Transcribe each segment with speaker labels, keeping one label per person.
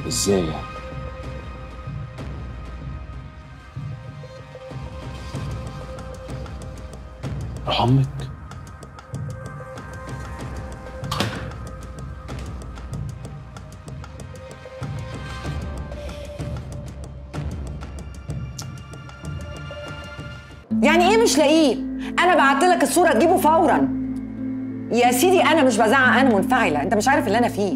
Speaker 1: ازاي يعني روح امك
Speaker 2: يعني ايه مش لاقيه انا بعت لك الصوره تجيبه فورا يا سيدي انا مش بزعق انا منفعله انت مش عارف اللي انا فيه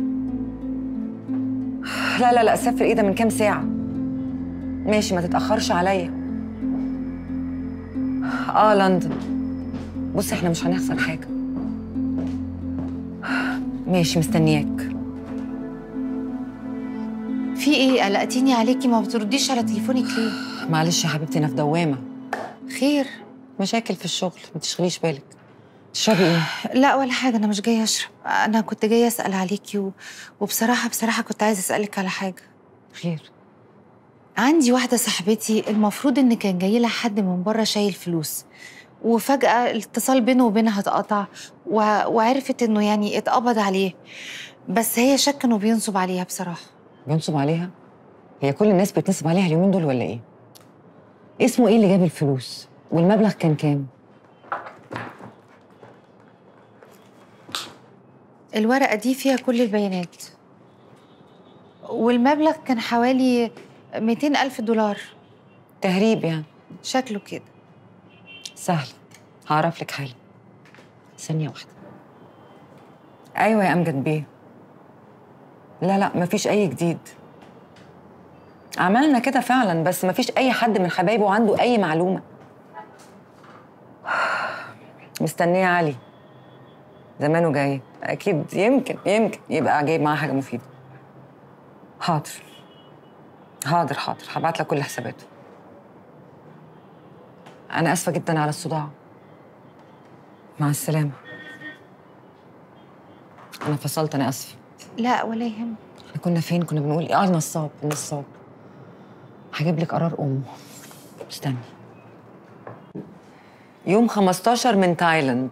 Speaker 2: لا لا لا اسافر ايه ده من كام ساعه ماشي ما تتاخرش عليا اه لندن بص احنا مش هنخسر حاجه ماشي مستنياك
Speaker 3: في ايه قلقتيني عليكي ما بترديش على تليفونك ليه
Speaker 2: معلش يا حبيبتي انا في دوامه
Speaker 3: خير
Speaker 2: مشاكل في الشغل ما تشغليش بالك تشربي ايه
Speaker 3: لا ولا حاجه انا مش جايه اشرب انا كنت جايه اسال عليكي و... وبصراحه بصراحه كنت عايزه اسالك على حاجه
Speaker 2: خير
Speaker 3: عندي واحده صاحبتي المفروض ان كان جاي لها حد من بره شايل فلوس وفجاه الاتصال بينه وبينها اتقطع و... وعرفت انه يعني اتقبض عليه بس هي شك انه بينصب عليها بصراحه
Speaker 2: بينصب عليها هي كل الناس بتنصب عليها اليومين دول ولا ايه اسمه ايه اللي جاب الفلوس والمبلغ كان كام
Speaker 3: الورقه دي فيها كل البيانات والمبلغ كان حوالي 200 ألف دولار
Speaker 2: تهريب يعني
Speaker 3: شكله كده
Speaker 2: سهل هعرف لك حالا ثانية واحدة أيوة يا أمجد بيه لا لا مفيش أي جديد عملنا كده فعلا بس مفيش أي حد من حبايبه عنده أي معلومة مستنية علي زمانه جاي أكيد يمكن يمكن يبقى جايب معاه حاجة مفيدة حاضر حاضر حاضر هبعت لك كل حساباته أنا آسفة جدا على الصداع مع السلامة أنا فصلت أنا آسفة
Speaker 3: لا ولا يهمك
Speaker 2: احنا كنا فين؟ كنا بنقول إيه؟ آه النصاب النصاب هجيب لك قرار أمه استني يوم 15 من تايلاند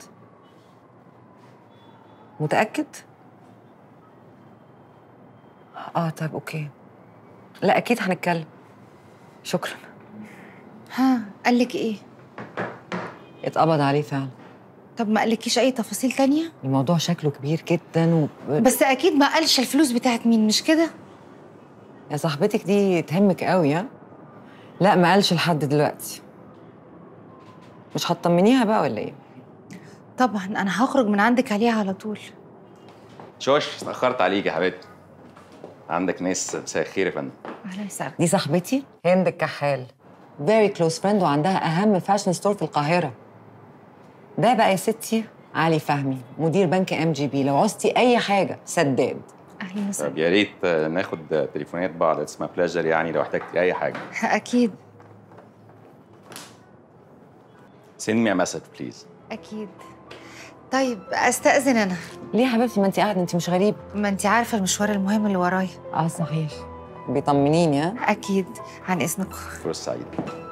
Speaker 2: متأكد؟ آه طيب أوكي لا أكيد هنتكلم شكرا
Speaker 3: ها قال لك ايه
Speaker 2: اتقبض عليه فعلا
Speaker 3: طب ما قالكيش اي تفاصيل تانية
Speaker 2: الموضوع شكله كبير جدا و...
Speaker 3: بس اكيد ما قالش الفلوس بتاعت مين مش كده
Speaker 2: يا صاحبتك دي تهمك قوي ها لا ما قالش لحد دلوقتي مش هتطمنيها بقى ولا ايه
Speaker 3: طبعا انا هخرج من عندك عليها على طول
Speaker 4: شوش اتأخرت عليك يا حبيبتي عندك ناس مساء الخير يا فندم
Speaker 3: اهلا وسهلا
Speaker 2: دي صاحبتي هند الكحال فيري كلوز فريند وعندها اهم فاشن ستور في القاهره ده بقى يا ستي علي فهمي مدير بنك ام جي بي لو عوزتي اي حاجه سداد
Speaker 3: اهلا
Speaker 4: طب
Speaker 3: وسهلا
Speaker 4: يا ريت آه، ناخد آه، تليفونات بعض اسمها بلاجر يعني لو احتجتي اي حاجه
Speaker 3: اكيد
Speaker 4: send me a message please
Speaker 3: اكيد طيب استاذن انا
Speaker 2: ليه يا حبيبتي ما انت قاعده انت مش غريبه
Speaker 3: ما انت عارفه المشوار المهم اللي ورايا
Speaker 2: اه صحيح بيطمنيني ها
Speaker 3: اكيد عن اذنكم
Speaker 4: فرصة سعيدة